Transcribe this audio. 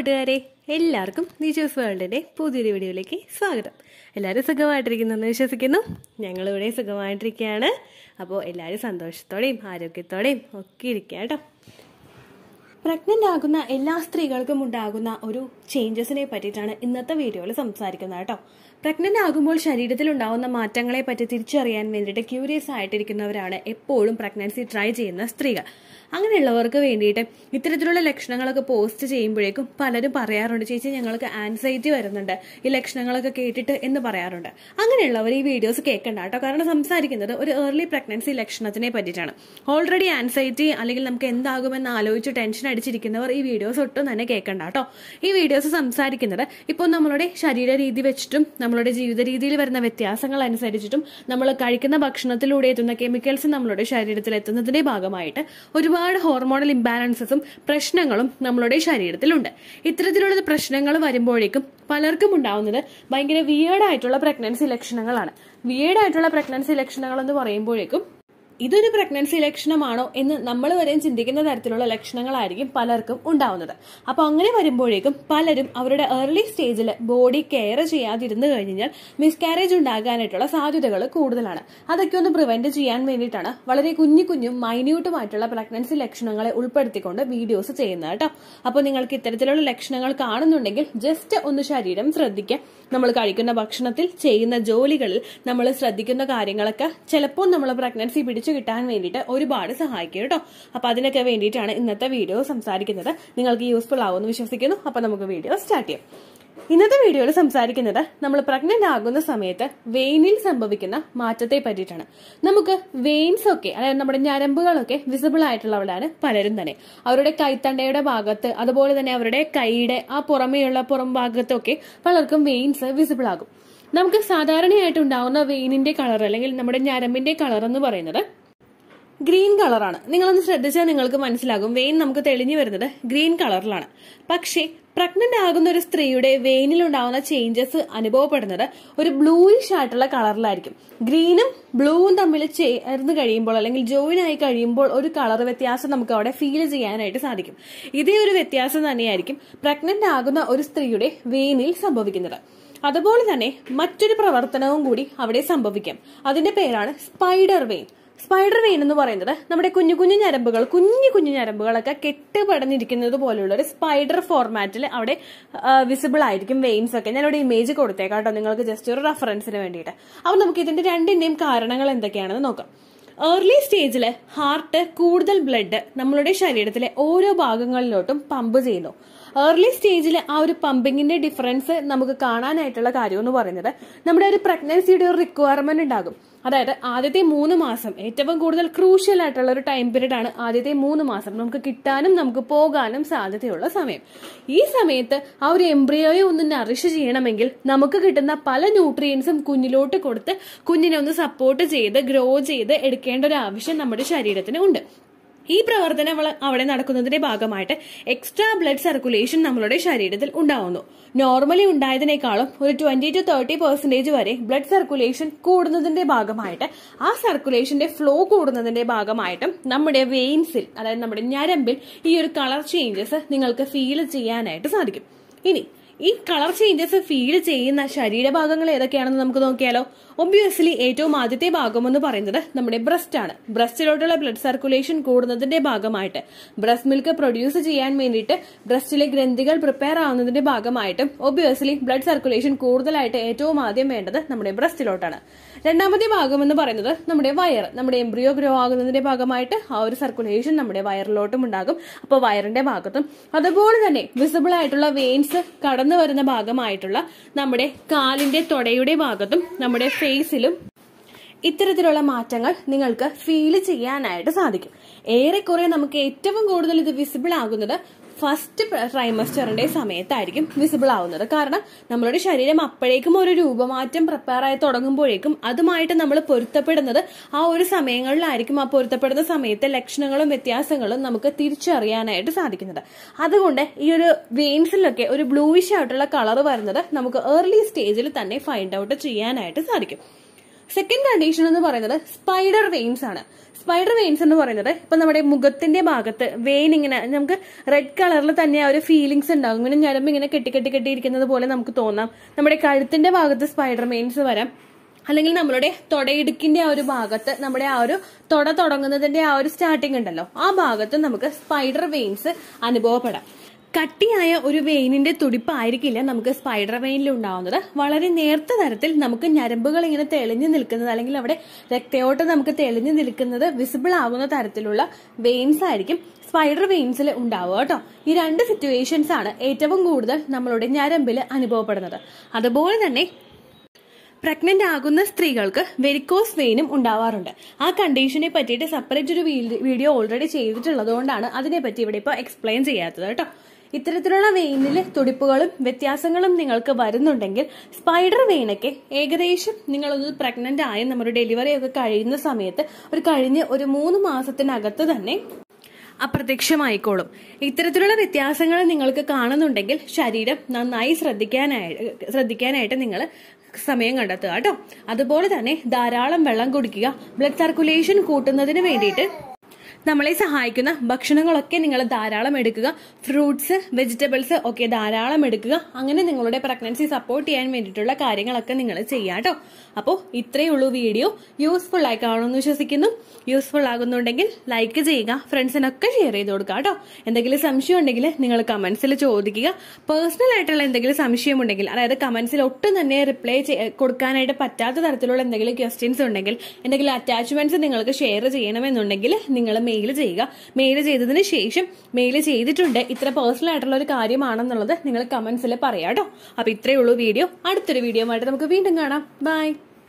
കൂട്ടുകാരെ എല്ലാവർക്കും നീച്ചേഴ്സ് വേൾഡിൻ്റെ പുതിയൊരു വീഡിയോയിലേക്ക് സ്വാഗതം എല്ലാവരും സുഖമായിട്ടിരിക്കുന്നെന്ന് വിശ്വസിക്കുന്നു ഞങ്ങളിവിടെ സുഖമായിട്ടിരിക്കുകയാണ് അപ്പോൾ എല്ലാവരും സന്തോഷത്തോടെയും ആരോഗ്യത്തോടെയും ഒക്കെ ഇരിക്കുക കേട്ടോ പ്രഗ്നൻ്റ് ആകുന്ന എല്ലാ സ്ത്രീകൾക്കും ഉണ്ടാകുന്ന ഒരു ചേഞ്ചസിനെ പറ്റിയിട്ടാണ് ഇന്നത്തെ വീഡിയോയിൽ സംസാരിക്കുന്നത് കേട്ടോ പ്രഗ്നൻ്റ് ആകുമ്പോൾ ശരീരത്തിൽ ഉണ്ടാകുന്ന മാറ്റങ്ങളെ പറ്റി തിരിച്ചറിയാൻ വേണ്ടിയിട്ട് ക്യൂരിയസ് ആയിട്ടിരിക്കുന്നവരാണ് എപ്പോഴും പ്രഗ്നൻസി ട്രൈ ചെയ്യുന്ന സ്ത്രീകൾ അങ്ങനെയുള്ളവർക്ക് വേണ്ടിയിട്ട് ഇത്തരത്തിലുള്ള ലക്ഷണങ്ങളൊക്കെ പോസ്റ്റ് ചെയ്യുമ്പോഴേക്കും പലരും പറയാറുണ്ട് ചേച്ചി ഞങ്ങൾക്ക് ആൻസൈറ്റി വരുന്നുണ്ട് ഈ ലക്ഷണങ്ങളൊക്കെ കേട്ടിട്ട് എന്ന് പറയാറുണ്ട് അങ്ങനെയുള്ളവർ ഈ വീഡിയോസ് കേൾക്കണ്ട കേട്ടോ കാരണം സംസാരിക്കുന്നത് ഒരു ഏർലി പ്രഗ്നൻസി ലക്ഷണത്തിനെ പറ്റിയിട്ടാണ് ഓൾറെഡി ആൻസൈറ്റി അല്ലെങ്കിൽ നമുക്ക് എന്താകുമെന്ന് ആലോചിച്ച് ടെൻഷൻ അടിച്ചിരിക്കുന്നവർ ഈ വീഡിയോസ് ഒട്ടും തന്നെ കേൾക്കണ്ട കേട്ടോ ഈ വീഡിയോസ് സംസാരിക്കുന്നത് ഇപ്പോൾ നമ്മളുടെ ശരീര രീതി വെച്ചിട്ടും നമ്മളുടെ ജീവിത രീതിയിൽ വരുന്ന വ്യത്യാസങ്ങൾ അനുസരിച്ചിട്ടും നമ്മൾ കഴിക്കുന്ന ഭക്ഷണത്തിലൂടെ എത്തുന്ന കെമിക്കൽസ് നമ്മളുടെ ശരീരത്തിൽ എത്തുന്നതിന്റെ ഭാഗമായിട്ട് ഒരുപാട് ഹോർമോണൽ ഇംബാലൻസസും പ്രശ്നങ്ങളും നമ്മളുടെ ശരീരത്തിലുണ്ട് ഇത്തരത്തിലുള്ള പ്രശ്നങ്ങൾ വരുമ്പോഴേക്കും പലർക്കും ഉണ്ടാവുന്നത് ഭയങ്കര വിയേർഡായിട്ടുള്ള പ്രഗ്നൻസി ലക്ഷണങ്ങളാണ് വിയേർഡായിട്ടുള്ള പ്രഗ്നൻസി ലക്ഷണങ്ങൾ എന്ന് പറയുമ്പോഴേക്കും ഇതൊരു പ്രഗ്നൻസി ലക്ഷണമാണോ എന്ന് നമ്മൾ വരെയും ചിന്തിക്കുന്ന തരത്തിലുള്ള ലക്ഷണങ്ങളായിരിക്കും പലർക്കും ഉണ്ടാവുന്നത് അപ്പൊ അങ്ങനെ വരുമ്പോഴേക്കും പലരും അവരുടെ ഏർലി സ്റ്റേജിൽ ബോഡി കെയർ ചെയ്യാതിരുന്നു കഴിഞ്ഞാൽ മിസ്കാരേജ് ഉണ്ടാകാനായിട്ടുള്ള സാധ്യതകൾ കൂടുതലാണ് അതൊക്കെ ഒന്ന് പ്രിവെന്റ് ചെയ്യാൻ വേണ്ടിയിട്ടാണ് വളരെ കുഞ്ഞു കുഞ്ഞും മൈന്യൂട്ടുമായിട്ടുള്ള പ്രഗ്നൻസി ലക്ഷണങ്ങളെ ഉൾപ്പെടുത്തിക്കൊണ്ട് വീഡിയോസ് ചെയ്യുന്നത് കേട്ടോ അപ്പോൾ നിങ്ങൾക്ക് ഇത്തരത്തിലുള്ള ലക്ഷണങ്ങൾ കാണുന്നുണ്ടെങ്കിൽ ജസ്റ്റ് ഒന്ന് ശരീരം ശ്രദ്ധിക്കുക നമ്മൾ കഴിക്കുന്ന ഭക്ഷണത്തിൽ ചെയ്യുന്ന ജോലികളിൽ നമ്മൾ ശ്രദ്ധിക്കുന്ന കാര്യങ്ങളൊക്കെ ചിലപ്പോൾ നമ്മൾ പ്രഗ്നൻസി പിടിച്ചു കിട്ടാൻ വേണ്ടിയിട്ട് ഒരുപാട് സഹായിക്കും കേട്ടോ അപ്പൊ അതിനൊക്കെ വേണ്ടിയിട്ടാണ് ഇന്നത്തെ വീഡിയോ സംസാരിക്കുന്നത് നിങ്ങൾക്ക് യൂസ്ഫുൾ ആവുമെന്ന് വിശ്വസിക്കുന്നു അപ്പൊ നമുക്ക് വീഡിയോ സ്റ്റാർട്ട് ചെയ്യാം ഇന്നത്തെ വീഡിയോയിൽ സംസാരിക്കുന്നത് നമ്മൾ പ്രഗ്നന്റ് ആകുന്ന സമയത്ത് വെയിനിൽ സംഭവിക്കുന്ന മാറ്റത്തെ പറ്റിയിട്ടാണ് നമുക്ക് വെയിൻസ് ഒക്കെ അതായത് നമ്മുടെ ഞരമ്പുകളൊക്കെ വിസിബിൾ ആയിട്ടുള്ളവരാണ് പലരും തന്നെ അവരുടെ കൈത്തണ്ടയുടെ ഭാഗത്ത് അതുപോലെ തന്നെ അവരുടെ കൈയുടെ ആ പുറമേയുള്ള പുറം ഭാഗത്തൊക്കെ പലർക്കും വെയിൻസ് വിസിബിൾ ആകും നമുക്ക് സാധാരണയായിട്ട് ഉണ്ടാവുന്ന വെയിനിന്റെ കളർ അല്ലെങ്കിൽ നമ്മുടെ ഞരമ്പിന്റെ കളർ എന്ന് പറയുന്നത് ഗ്രീൻ കളറാണ് നിങ്ങളൊന്ന് ശ്രദ്ധിച്ചാൽ നിങ്ങൾക്ക് മനസ്സിലാകും വെയിൻ നമുക്ക് തെളിഞ്ഞു വരുന്നത് ഗ്രീൻ കളറിലാണ് പക്ഷേ പ്രഗ്നന്റ് ആകുന്ന ഒരു സ്ത്രീയുടെ വെയിനിൽ ഉണ്ടാവുന്ന ചേഞ്ചസ് അനുഭവപ്പെടുന്നത് ഒരു ബ്ലൂയിഷ് ആയിട്ടുള്ള കളറിലായിരിക്കും ഗ്രീനും ബ്ലൂവും തമ്മിൽ ചേർന്ന് കഴിയുമ്പോൾ അല്ലെങ്കിൽ ജോയിൻ ആയി കഴിയുമ്പോൾ ഒരു കളർ വ്യത്യാസം നമുക്ക് അവിടെ ഫീൽ ചെയ്യാനായിട്ട് സാധിക്കും ഇതേ ഒരു വ്യത്യാസം തന്നെയായിരിക്കും പ്രഗ്നന്റ് ആകുന്ന ഒരു സ്ത്രീയുടെ വെയിനിൽ സംഭവിക്കുന്നത് അതുപോലെ തന്നെ മറ്റൊരു പ്രവർത്തനവും കൂടി അവിടെ സംഭവിക്കാം അതിന്റെ പേരാണ് സ്പൈഡർ വെയിൻ സ്പൈഡർ വെയിൻ എന്ന് പറയുന്നത് നമ്മുടെ കുഞ്ഞു കുഞ്ഞു ഞരമ്പുകൾ കുഞ്ഞു കുഞ്ഞു ഞരമ്പുകളൊക്കെ കെട്ടുപടഞ്ഞിരിക്കുന്നത് പോലെയുള്ള ഒരു സ്പൈഡർ ഫോർമാറ്റിൽ അവിടെ വിസിബിൾ ആയിരിക്കും വെയിൻസ് ഒക്കെ ഞാനിവിടെ ഇമേജ് കൊടുത്തേക്കാം കേട്ടോ നിങ്ങൾക്ക് ജസ്റ്റ് ഒരു റെഫറൻസിന് വേണ്ടിയിട്ട് അപ്പൊ നമുക്ക് ഇതിന്റെ രണ്ടിന്റെയും കാരണങ്ങൾ എന്തൊക്കെയാണെന്ന് നോക്കാം ഏർലി സ്റ്റേജിൽ ഹാർട്ട് കൂടുതൽ ബ്ലഡ് നമ്മളുടെ ശരീരത്തിലെ ഓരോ ഭാഗങ്ങളിലോട്ടും പമ്പ് ചെയ്യുന്നു ഏർലി സ്റ്റേജിൽ ആ ഒരു പമ്പിങ്ങിന്റെ ഡിഫറൻസ് നമുക്ക് കാണാനായിട്ടുള്ള കാര്യം എന്ന് പറയുന്നത് നമ്മുടെ ഒരു പ്രഗ്നൻസിയുടെ ഒരു റിക്വയർമെന്റ് ഉണ്ടാകും അതായത് ആദ്യത്തെ മൂന്ന് മാസം ഏറ്റവും കൂടുതൽ ക്രൂഷ്യൽ ആയിട്ടുള്ള ഒരു ടൈം പീരീഡ് ആണ് ആദ്യത്തെ മൂന്ന് മാസം നമുക്ക് കിട്ടാനും നമുക്ക് പോകാനും സാധ്യതയുള്ള സമയം ഈ സമയത്ത് ആ ഒരു എംബ്രിയോയെ ഒന്ന് നറിഷ് ചെയ്യണമെങ്കിൽ നമുക്ക് കിട്ടുന്ന പല ന്യൂട്രിയൻസും കുഞ്ഞിലോട്ട് കൊടുത്ത് കുഞ്ഞിനെ ഒന്ന് സപ്പോർട്ട് ചെയ്ത് ഗ്രോ ചെയ്ത് എടുക്കേണ്ട ഒരു ആവശ്യം നമ്മുടെ ശരീരത്തിന് ഉണ്ട് ഈ പ്രവർത്തനം അവിടെ നടക്കുന്നതിന്റെ ഭാഗമായിട്ട് എക്സ്ട്രാ ബ്ലഡ് സർക്കുലേഷൻ നമ്മളുടെ ശരീരത്തിൽ ഉണ്ടാവുന്നു നോർമലി ഉണ്ടായതിനേക്കാളും ഒരു ട്വന്റി ടു തേർട്ടി പെർസെന്റേജ് വരെ ബ്ലഡ് സർക്കുലേഷൻ കൂടുന്നതിന്റെ ഭാഗമായിട്ട് ആ സർക്കുലേഷന്റെ ഫ്ലോ കൂടുന്നതിന്റെ ഭാഗമായിട്ടും നമ്മുടെ വെയിൻസിൽ അതായത് നമ്മുടെ ഞരമ്പിൽ ഈ ഒരു കളർ ചേഞ്ചസ് നിങ്ങൾക്ക് ഫീൽ ചെയ്യാനായിട്ട് സാധിക്കും ഇനി ഈ കളർ ചേഞ്ചസ് ഫീൽ ചെയ്യുന്ന ശരീരഭാഗങ്ങൾ ഏതൊക്കെയാണെന്ന് നമുക്ക് നോക്കിയാലോ ഒബ്വിയസ്ലി ഏറ്റവും ആദ്യത്തെ ഭാഗം എന്ന് പറയുന്നത് നമ്മുടെ ബ്രസ്റ്റ് ആണ് ബ്രസ്റ്റിലോട്ടുള്ള ബ്ലഡ് സർക്കുലേഷൻ കൂടുന്നതിന്റെ ഭാഗമായിട്ട് ബ്രസ്റ്റ് മിൽക്ക് പ്രൊഡ്യൂസ് ചെയ്യാൻ വേണ്ടിയിട്ട് ബ്രസ്റ്റിലെ ഗ്രന്ഥികൾ പ്രിപ്പയർ ആവുന്നതിന്റെ ഭാഗമായിട്ടും ഒബ്വിയസ്ലി ബ്ലഡ് സർക്കുലേഷൻ കൂടുതലായിട്ട് ഏറ്റവും ആദ്യം വേണ്ടത് നമ്മുടെ ബ്രസ്റ്റിലോട്ടാണ് രണ്ടാമത്തെ ഭാഗം എന്ന് പറയുന്നത് നമ്മുടെ വയർ നമ്മുടെ എംബ്രിയോ ഗ്രോ ആകുന്നതിന്റെ ഭാഗമായിട്ട് ആ ഒരു സർക്കുലേഷൻ നമ്മുടെ വയറിലോട്ടും ഉണ്ടാകും അപ്പോൾ വയറിന്റെ ഭാഗത്തും അതുപോലെ തന്നെ വിസിബിൾ ആയിട്ടുള്ള വെയിൻസ് കടന്നു വരുന്ന ഭാഗമായിട്ടുള്ള നമ്മുടെ കാലിന്റെ തൊടയുടെ ഭാഗത്തും നമ്മുടെ ഫേസിലും ഇത്തരത്തിലുള്ള മാറ്റങ്ങൾ നിങ്ങൾക്ക് ഫീൽ ചെയ്യാനായിട്ട് സാധിക്കും ഏറെക്കുറെ നമുക്ക് ഏറ്റവും കൂടുതൽ ഇത് വിസിബിൾ ആകുന്നത് ഫസ്റ്റ് ട്രൈമസ്റ്ററിന്റെ സമയത്തായിരിക്കും വിസിബിൾ ആവുന്നത് കാരണം നമ്മളുടെ ശരീരം അപ്പോഴേക്കും ഒരു രൂപമാറ്റം പ്രിപ്പയർ ആയി തുടങ്ങുമ്പോഴേക്കും അതുമായിട്ട് നമ്മൾ പൊരുത്തപ്പെടുന്നത് ആ ഒരു സമയങ്ങളിലായിരിക്കും ആ പൊരുത്തപ്പെടുന്ന സമയത്തെ ലക്ഷണങ്ങളും വ്യത്യാസങ്ങളും നമുക്ക് തിരിച്ചറിയാനായിട്ട് സാധിക്കുന്നത് അതുകൊണ്ട് ഈ ഒരു വെയിൻസിലൊക്കെ ഒരു ബ്ലൂയിഷ് ആയിട്ടുള്ള കളർ വരുന്നത് നമുക്ക് ഏർലി സ്റ്റേജിൽ തന്നെ ഫൈൻഡ് ഔട്ട് ചെയ്യാനായിട്ട് സാധിക്കും സെക്കൻഡ് കണ്ടീഷൻ എന്ന് പറയുന്നത് സ്പൈഡർ വെയിൻസ് ആണ് സ്പൈഡർ വെയിൻസ് എന്ന് പറയുന്നത് ഇപ്പൊ നമ്മുടെ മുഖത്തിന്റെ ഭാഗത്ത് വെയിൻ ഇങ്ങനെ നമുക്ക് റെഡ് കളറിൽ തന്നെ ആ ഒരു ഫീലിങ്സ് ഉണ്ടാകും ഇങ്ങനെ ഞരമ്പ് ഇങ്ങനെ കെട്ടി കെട്ടി കെട്ടി ഇരിക്കുന്നത് പോലെ നമുക്ക് തോന്നാം നമ്മുടെ കഴുത്തിന്റെ ഭാഗത്ത് സ്പൈഡർ വെയിൻസ് വരാം അല്ലെങ്കിൽ നമ്മളുടെ തൊടയിടുക്കിന്റെ ആ ഒരു ഭാഗത്ത് നമ്മുടെ ആ ഒരു തൊട തുടങ്ങുന്നതിന്റെ ആ ഒരു സ്റ്റാർട്ടിംഗ് ഉണ്ടല്ലോ ആ ഭാഗത്ത് നമുക്ക് സ്പൈഡർ വെയിൻസ് അനുഭവപ്പെടാം കട്ടിയായ ഒരു വെയിനിന്റെ തുടിപ്പായിരിക്കില്ല നമുക്ക് സ്പൈഡർ വെയിനിൽ ഉണ്ടാവുന്നത് വളരെ നേർത്ത തരത്തിൽ നമുക്ക് ഞരമ്പുകൾ ഇങ്ങനെ തെളിഞ്ഞു നിൽക്കുന്നത് അല്ലെങ്കിൽ അവിടെ രക്തയോട്ടം നമുക്ക് തെളിഞ്ഞു നിൽക്കുന്നത് വിസിബിൾ ആകുന്ന തരത്തിലുള്ള വെയിൻസ് ആയിരിക്കും സ്പൈഡർ വെയിൻസിൽ ഉണ്ടാവുക കേട്ടോ ഈ രണ്ട് സിറ്റുവേഷൻസ് ആണ് ഏറ്റവും കൂടുതൽ നമ്മളുടെ ഞരമ്പിൽ അനുഭവപ്പെടുന്നത് അതുപോലെ തന്നെ പ്രഗ്നന്റ് ആകുന്ന സ്ത്രീകൾക്ക് വെരിക്കോസ് വെയിനും ഉണ്ടാവാറുണ്ട് ആ കണ്ടീഷനെ പറ്റിയിട്ട് സെപ്പറേറ്റ് ഒരു വീഡിയോ ഓൾറെഡി ചെയ്തിട്ടുള്ളത് കൊണ്ടാണ് അതിനെപ്പറ്റി ഇവിടെ ഇപ്പോൾ എക്സ്പ്ലെയിൻ ചെയ്യാത്തത് കേട്ടോ ഇത്തരത്തിലുള്ള വെയിനിൽ തുടിപ്പുകളും വ്യത്യാസങ്ങളും നിങ്ങൾക്ക് വരുന്നുണ്ടെങ്കിൽ സ്പൈഡർ വെയിനൊക്കെ ഏകദേശം നിങ്ങളൊന്ന് പ്രഗ്നന്റ് ആയി നമ്മുടെ ഡെലിവറി ഒക്കെ കഴിയുന്ന സമയത്ത് ഒരു കഴിഞ്ഞ് ഒരു മൂന്ന് മാസത്തിനകത്ത് തന്നെ അപ്രത്യക്ഷമായിക്കോളും ഇത്തരത്തിലുള്ള വ്യത്യാസങ്ങൾ നിങ്ങൾക്ക് കാണുന്നുണ്ടെങ്കിൽ ശരീരം നന്നായി ശ്രദ്ധിക്കാനായിട്ട് ശ്രദ്ധിക്കാനായിട്ട് നിങ്ങൾ സമയം കണ്ടെത്തുക കേട്ടോ അതുപോലെ തന്നെ ധാരാളം വെള്ളം കുടിക്കുക ബ്ലഡ് സർക്കുലേഷൻ കൂട്ടുന്നതിന് വേണ്ടിയിട്ട് നമ്മളെ സഹായിക്കുന്ന ഭക്ഷണങ്ങളൊക്കെ നിങ്ങൾ ധാരാളം എടുക്കുക ഫ്രൂട്ട്സ് വെജിറ്റബിൾസ് ഒക്കെ ധാരാളം എടുക്കുക അങ്ങനെ നിങ്ങളുടെ പ്രഗ്നൻസി സപ്പോർട്ട് ചെയ്യാൻ വേണ്ടിയിട്ടുള്ള കാര്യങ്ങളൊക്കെ നിങ്ങൾ ചെയ്യാം കേട്ടോ അപ്പോൾ ഇത്രയേ ഉള്ളൂ വീഡിയോ യൂസ്ഫുൾ ആയി കാണുമെന്ന് വിശ്വസിക്കുന്നു യൂസ്ഫുൾ ആകുന്നുണ്ടെങ്കിൽ ലൈക്ക് ചെയ്യുക ഫ്രണ്ട്സിനൊക്കെ ഷെയർ ചെയ്ത് കൊടുക്കുക കേട്ടോ എന്തെങ്കിലും സംശയം ഉണ്ടെങ്കിൽ നിങ്ങൾ കമന്റ്സിൽ ചോദിക്കുക പേഴ്സണൽ ആയിട്ടുള്ള എന്തെങ്കിലും സംശയം ഉണ്ടെങ്കിൽ അതായത് കമന്റ്സിൽ ഒട്ടും തന്നെ റിപ്ലൈ കൊടുക്കാനായിട്ട് പറ്റാത്ത തരത്തിലുള്ള എന്തെങ്കിലും ക്വസ്റ്റ്യൻസ് ഉണ്ടെങ്കിൽ എന്തെങ്കിലും അറ്റാച്ച്മെന്റ്സ് നിങ്ങൾക്ക് ഷെയർ ചെയ്യണമെന്നുണ്ടെങ്കിൽ നിങ്ങൾ മെയിൽ ചെയ്യുക മെയിൽ ചെയ്തതിന് ശേഷം മെയിൽ ചെയ്തിട്ടുണ്ട് ഇത്ര പേഴ്സണൽ ആയിട്ടുള്ള ഒരു കാര്യമാണെന്നുള്ളത് നിങ്ങൾ കമന്റ്സിൽ പറയാം കേട്ടോ അപ്പൊ ഇത്രയേ ഉള്ളൂ വീഡിയോ അടുത്തൊരു വീഡിയോ ആയിട്ട് നമുക്ക് വീണ്ടും കാണാം ബൈ